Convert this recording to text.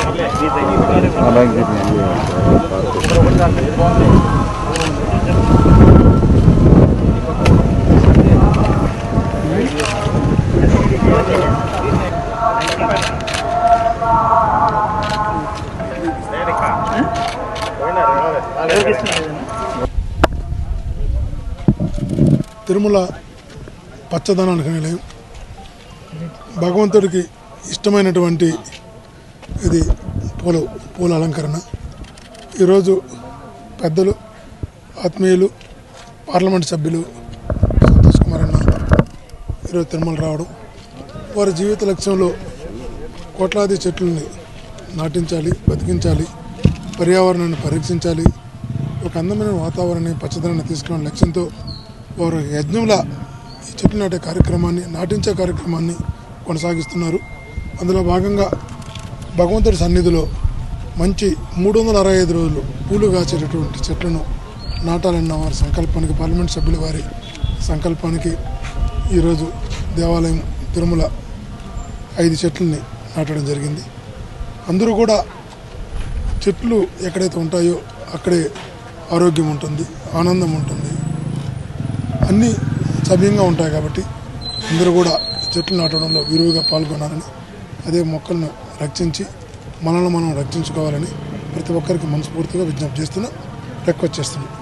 అలాగే తిరుమల పచ్చదనానికి నిలయం భగవంతుడికి ఇష్టమైనటువంటి ఇది పూల పూల అలంకరణ ఈరోజు పెద్దలు ఆత్మీయులు పార్లమెంట్ సభ్యులు సంతోష్ కుమార్ అన్న ఈరోజు తిరుమల రావడం వారి జీవిత లక్ష్యంలో కోట్లాది చెట్లని నాటించాలి బతికించాలి పర్యావరణాన్ని పరీక్షించాలి ఒక అందమైన వాతావరణాన్ని పచ్చదనాన్ని తీసుకునే లక్ష్యంతో వారు యజ్ఞంలా ఈ చెట్లు నాటే కార్యక్రమాన్ని నాటించే కార్యక్రమాన్ని కొనసాగిస్తున్నారు అందులో భాగంగా భగవంతుడి సన్నిధిలో మంచి మూడు వందల అరవై ఐదు రోజులు పూలు కాచేటటువంటి చెట్లను నాటాలన్న వారి సంకల్పానికి పార్లమెంట్ సభ్యుల వారి సంకల్పానికి ఈరోజు దేవాలయం తిరుమల ఐదు చెట్లని నాటడం జరిగింది అందరూ కూడా చెట్లు ఎక్కడైతే ఉంటాయో అక్కడే ఆరోగ్యం ఉంటుంది ఆనందం ఉంటుంది అన్నీ సవ్యంగా ఉంటాయి కాబట్టి అందరూ కూడా చెట్లు నాటడంలో విరివిగా పాల్గొనాలని అదే మొక్కలను రక్షించి మనల్ని మనం రక్షించుకోవాలని ప్రతి ఒక్కరికి మనస్ఫూర్తిగా విజ్ఞప్తి చేస్తున్నా రిక్వెస్ట్ చేస్తున్నాం